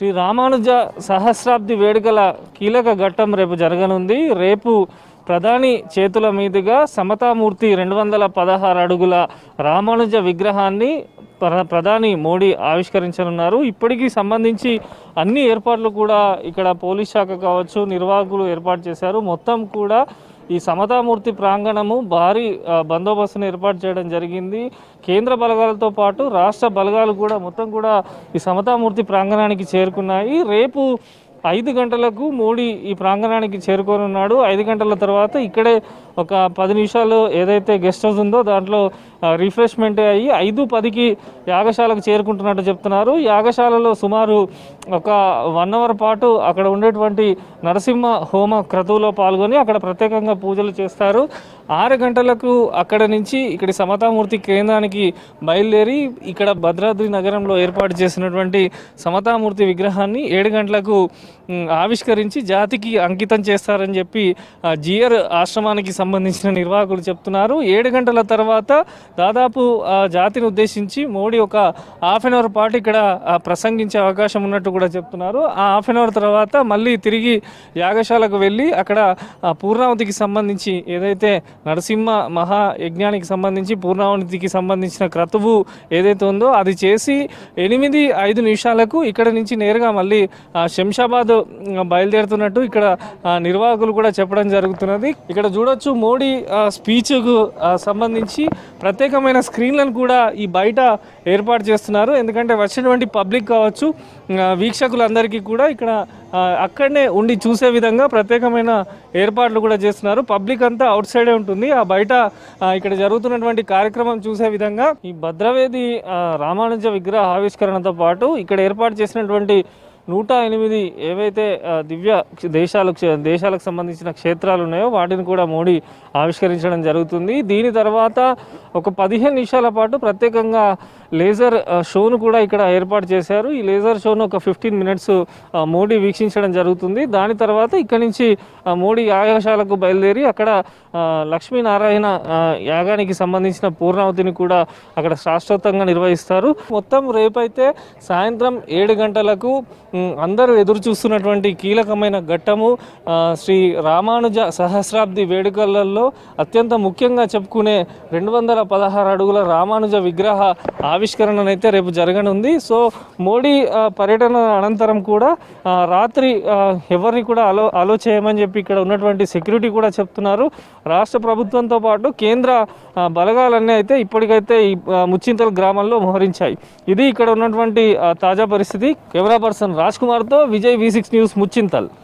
శ్రీ రామానుజ సహస్రాబ్ది వేడుకల కీలక ఘట్టం రేపు జరగనుంది రేపు ప్రధాని చేతుల మీదుగా సమతామూర్తి రెండు వందల పదహారు అడుగుల రామానుజ విగ్రహాన్ని ప్ర- ప్రధాని మోడీ ఆవిష్కరించనున్నారు ఇప్పటికీ సంబంధించి అన్ని ఏర్పాట్లు కూడా ఇక్కడ పోలీస్ శాఖ కావచ్చు నిర్వాహకులు ఏర్పాటు చేశారు మొత్తం కూడా ఈ సమతామూర్తి ప్రాంగణము భారీ ఆ, బందోబస్తును ఏర్పాటు చేయడం జరిగింది కేంద్ర బలగాలతో పాటు రాష్ట్ర బలగాలు కూడా మొత్తం కూడా ఈ సమతామూర్తి ప్రాంగణానికి చేరుకున్నాయి రేపు ఐదు గంటలకు మోడీ ఈ ప్రాంగణానికి చేరుకోనున్నాడు ఐదు గంటల తర్వాత ఇక్కడే ఒక పది నిమిషాలు ఏదైతే గెస్ట్ హౌస్ ఉందో దాంట్లో రిఫ్రెష్మెంట్ అయ్యి ఐదు పదికి యాగశాలకు చేరుకుంటున్నట్టు చెప్తున్నారు యాగశాలలో సుమారు ఒక వన్ అవర్ పాటు అక్కడ ఉండేటువంటి నరసింహ హోమ క్రతువులో పాల్గొని అక్కడ ప్రత్యేకంగా పూజలు చేస్తారు ఆరు గంటలకు అక్కడ నుంచి ఇక్కడి సమతామూర్తి కేంద్రానికి బయలుదేరి ఇక్కడ భద్రాద్రి నగరంలో ఏర్పాటు చేసినటువంటి సమతామూర్తి విగ్రహాన్ని ఏడు గంటలకు మ్, ఆవిష్కరించి జాతికి అంకితం చేస్తారని చెప్పి ఆ, జియర్ ఆశ్రమానికి సంబంధించిన నిర్వాహకులు చెప్తున్నారు ఏడు గంటల తర్వాత దాదాపు ఆ జాతిని ఉద్దేశించి మోడీ ఒక హాఫ్ అన్ అవర్ పాటు ఇక్కడ ఆ, ప్రసంగించే అవకాశం ఉన్నట్టు కూడా చెప్తున్నారు ఆ హాఫ్ అన్ అవర్ తర్వాత మళ్ళీ తిరిగి యాగశాలకు వెళ్ళి అక్కడ ఆ, పూర్ణావతికి సంబంధించి ఏదైతే నరసింహ మహాయజ్ఞానికి సంబంధించి పూర్ణావతికి సంబంధించిన క్రతువు ఏదైతే ఉందో అది చేసి ఎనిమిది ఐదు నిమిషాలకు ఇక్కడ నుంచి నేరుగా మళ్ళీ ఆ, శంషాబాద్ ఉమ్, బయలుదేరుతున్నట్టు ఇక్కడ ఆ, నిర్వాహకులు కూడా చెప్పడం జరుగుతున్నది ఇక్కడ చూడొచ్చు మోడీ ఆ, స్పీచ్కు ఆ, సంబంధించి ప్రత్యేకమైన స్క్రీన్లను కూడా ఈ బయట ఏర్పాటు చేస్తున్నారు ఎందుకంటే వచ్చినటువంటి పబ్లిక్ కావచ్చు ఆ, వీక్షకులందరికీ కూడా ఇక్కడ ఆ, అక్కడనే ఉండి చూసే విధంగా ప్రత్యేకమైన ఏర్పాట్లు కూడా చేస్తున్నారు పబ్లిక్ అంతా అవుట్ సైడే ఉంటుంది ఆ బయట ఆ, ఇక్కడ జరుగుతున్నటువంటి కార్యక్రమం చూసే విధంగా ఈ భద్రవేది ఆ, రామానుజ విగ్రహ ఆవిష్కరణతో పాటు ఇక్కడ ఏర్పాటు చేసినటువంటి నూట ఎనిమిది ఏవైతే ఆ, దివ్య దేశాలకు దేశాలకు సంబంధించిన క్షేత్రాలు ఉన్నాయో వాటిని కూడా మోడీ ఆవిష్కరించడం జరుగుతుంది దీని తర్వాత ఒక పదిహేను నిమిషాల పాటు ప్రత్యేకంగా లేజర్ ఆ, షోను కూడా ఇక్కడ ఏర్పాటు చేశారు ఈ లేజర్ షోను ఒక ఫిఫ్టీన్ మినిట్స్ ఆ, మోడీ వీక్షించడం జరుగుతుంది దాని తర్వాత ఇక్కడి నుంచి ఆ, మోడీ యాగశాలకు బయలుదేరి అక్కడ ఆ, లక్ష్మీనారాయణ ఆ, యాగానికి సంబంధించిన పూర్ణావతిని కూడా అక్కడ శాశ్వతంగా నిర్వహిస్తారు మొత్తం రేపైతే సాయంత్రం ఏడు గంటలకు ఉమ్, అందరూ ఎదురు చూస్తున్నటువంటి కీలకమైన ఘట్టము ఆ, శ్రీ రామానుజ సహస్రాబ్ది వేడుకలలో అత్యంత ముఖ్యంగా చెప్పుకునే రెండు వందల పదహారు అడుగుల రామానుజ విగ్రహ ఆవిష్కరణనైతే రేపు జరగనుంది సో మోడీ ఆ, పర్యటన అనంతరం కూడా ఆ, రాత్రి ఆ, ఎవరిని కూడా అలో అలో చేయమని చెప్పి ఇక్కడ ఉన్నటువంటి సెక్యూరిటీ కూడా చెప్తున్నారు రాష్ట్ర ప్రభుత్వంతో పాటు కేంద్ర ఆ, బలగాలన్నీ అయితే ఇప్పటికైతే ఈ ఆ, ముచ్చింతల్ గ్రామంలో మోహరించాయి ఇది ఇక్కడ ఉన్నటువంటి ఆ, తాజా పరిస్థితి కెమెరా పర్సన్ రాజ్ కుమార్తో Vijay V six news Muchintal